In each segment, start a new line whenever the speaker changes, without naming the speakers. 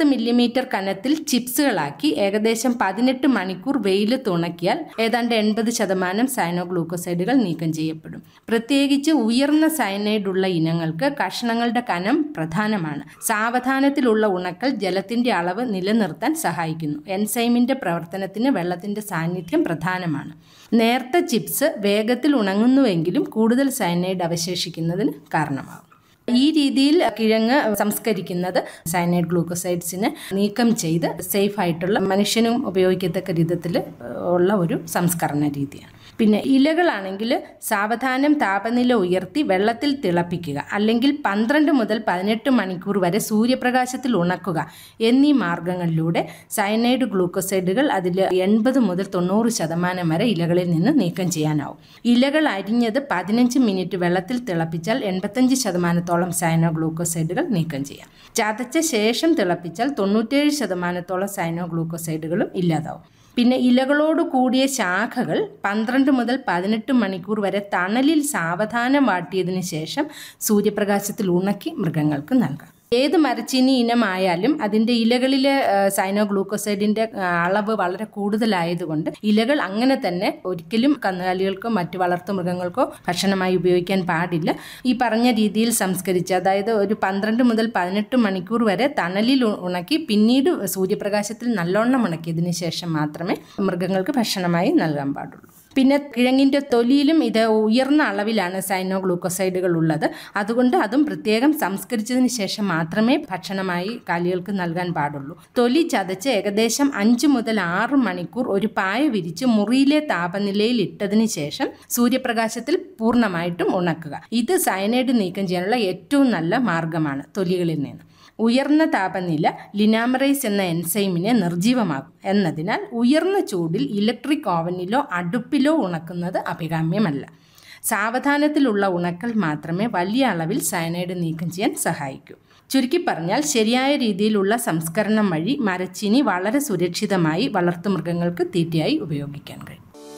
പത്ത് മില്ലിമീറ്റർ കനത്തിൽ ചിപ്സുകളാക്കി ഏകദേശം പതിനെട്ട് മണിക്കൂർ വെയിലത്ത് ഉണക്കിയാൽ ഏതാണ്ട് എൺപത് ശതമാനം സയനോഗ്ലൂക്കോസൈഡുകൾ നീക്കം ചെയ്യപ്പെടും പ്രത്യേകിച്ച് ഉയർന്ന സയനൈഡ് ഉള്ള ഇനങ്ങൾക്ക് കഷ്ണങ്ങളുടെ കനം പ്രധാനമാണ് സാവധാനത്തിലുള്ള ഉണക്കൽ ജലത്തിന്റെ അളവ് നിലനിർത്താൻ സഹായിക്കുന്നു എൻസൈമിന്റെ പ്രവർത്തനത്തിന് വെള്ളത്തിന്റെ സാന്നിധ്യം പ്രധാനമാണ് നേർത്ത ചിപ്സ് വേഗത്തിൽ ഉണങ്ങുന്നുവെങ്കിലും കൂടുതൽ സയനൈഡ് അവശേഷിക്കുന്നതിന് കാരണമാകും ഈ രീതിയിൽ കിഴങ്ങ് സംസ്കരിക്കുന്നത് സയനൈഡ് ഗ്ലൂക്കോസൈഡ്സിനെ നീക്കം ചെയ്ത് സേഫ് ആയിട്ടുള്ള മനുഷ്യനും ഉപയോഗിക്കത്തക്ക വിധത്തിൽ ഉള്ള ഒരു സംസ്കരണ രീതിയാണ് പിന്നെ ഇലകളാണെങ്കിൽ സാവധാനം താപനില ഉയർത്തി വെള്ളത്തിൽ തിളപ്പിക്കുക അല്ലെങ്കിൽ പന്ത്രണ്ട് മുതൽ പതിനെട്ട് മണിക്കൂർ വരെ സൂര്യപ്രകാശത്തിൽ ഉണക്കുക എന്നീ മാർഗങ്ങളിലൂടെ സയനൈഡ് ഗ്ലൂക്കോസൈഡുകൾ അതിൽ എൺപത് മുതൽ തൊണ്ണൂറ് ശതമാനം വരെ ഇലകളിൽ നിന്ന് നീക്കം ചെയ്യാനാവും ഇലകൾ അരിഞ്ഞത് പതിനഞ്ച് മിനിറ്റ് വെള്ളത്തിൽ തിളപ്പിച്ചാൽ എൺപത്തഞ്ച് ശതമാനത്തോളം സയനോ ഗ്ലൂക്കോസൈഡുകൾ നീക്കം ചെയ്യാം ചതച്ച ശേഷം തിളപ്പിച്ചാൽ തൊണ്ണൂറ്റേഴ് ശതമാനത്തോളം സയനോ ഗ്ലൂക്കോസൈഡുകളും ഇല്ലാതാവും പിന്നെ ഇലകളോട് കൂടിയ ശാഖകൾ പന്ത്രണ്ട് മുതൽ പതിനെട്ട് മണിക്കൂർ വരെ തണലിൽ സാവധാനം വാട്ടിയതിനു ശേഷം സൂര്യപ്രകാശത്തിൽ ഉണക്കി മൃഗങ്ങൾക്ക് നൽകാം ഏത് മരച്ചീനി ഇനമായാലും അതിൻ്റെ ഇലകളിലെ സൈനോ ഗ്ലൂക്കോസൈഡിൻ്റെ അളവ് വളരെ കൂടുതലായതുകൊണ്ട് ഇലകൾ അങ്ങനെ തന്നെ ഒരിക്കലും കന്നുകാലികൾക്കോ മറ്റു വളർത്തു മൃഗങ്ങൾക്കോ ഭക്ഷണമായി ഉപയോഗിക്കാൻ പാടില്ല ഈ പറഞ്ഞ രീതിയിൽ സംസ്കരിച്ച് അതായത് ഒരു പന്ത്രണ്ട് മുതൽ പതിനെട്ട് മണിക്കൂർ വരെ തണലിൽ ഉണക്കി പിന്നീട് സൂര്യപ്രകാശത്തിൽ നല്ലോണം ഉണക്കിയതിന് ശേഷം മാത്രമേ മൃഗങ്ങൾക്ക് ഭക്ഷണമായി നൽകാൻ പാടുള്ളൂ പിന്നെ കിഴങ്ങിൻ്റെ തൊലിയിലും ഇത് ഉയർന്ന അളവിലാണ് സൈനോ ഗ്ലൂക്കോസൈഡുകൾ ഉള്ളത് അതുകൊണ്ട് അതും പ്രത്യേകം സംസ്കരിച്ചതിന് ശേഷം മാത്രമേ ഭക്ഷണമായി കാലികൾക്ക് നൽകാൻ പാടുള്ളൂ തൊലി ചതച്ച് ഏകദേശം അഞ്ച് മുതൽ ആറ് മണിക്കൂർ ഒരു പായ വിരിച്ച് മുറിയിലെ താപനിലയിൽ ഇട്ടതിന് ശേഷം സൂര്യപ്രകാശത്തിൽ പൂർണ്ണമായിട്ടും ഉണക്കുക ഇത് സയനൈഡ് നീക്കം ചെയ്യാനുള്ള ഏറ്റവും നല്ല മാർഗമാണ് തൊലികളിൽ നിന്ന് ഉയർന്ന താപനില ലിനാമറൈസ് എന്ന എൻസൈമിനെ നിർജീവമാകും എന്നതിനാൽ ഉയർന്ന ചൂടിൽ ഇലക്ട്രിക് ഓവനിലോ അടുപ്പിലോ ഉണക്കുന്നത് അഭികാമ്യമല്ല സാവധാനത്തിലുള്ള ഉണക്കൽ മാത്രമേ വലിയ അളവിൽ സയനൈഡ് നീക്കം ചെയ്യാൻ സഹായിക്കൂ ചുരുക്കി പറഞ്ഞാൽ ശരിയായ രീതിയിലുള്ള സംസ്കരണം വഴി മരച്ചീനി വളരെ സുരക്ഷിതമായി വളർത്തുമൃഗങ്ങൾക്ക് തീറ്റയായി ഉപയോഗിക്കാൻ കഴിയും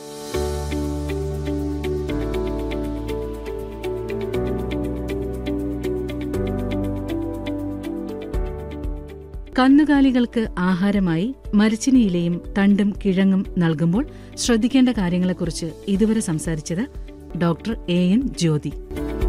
കന്നുകാലികൾക്ക് ആഹാരമായി മരച്ചിനിയിലയും തണ്ടും കിഴങ്ങും നൽകുമ്പോൾ ശ്രദ്ധിക്കേണ്ട കാര്യങ്ങളെക്കുറിച്ച് ഇതുവരെ സംസാരിച്ചത് ഡോക്ടർ എ എൻ ജ്യോതി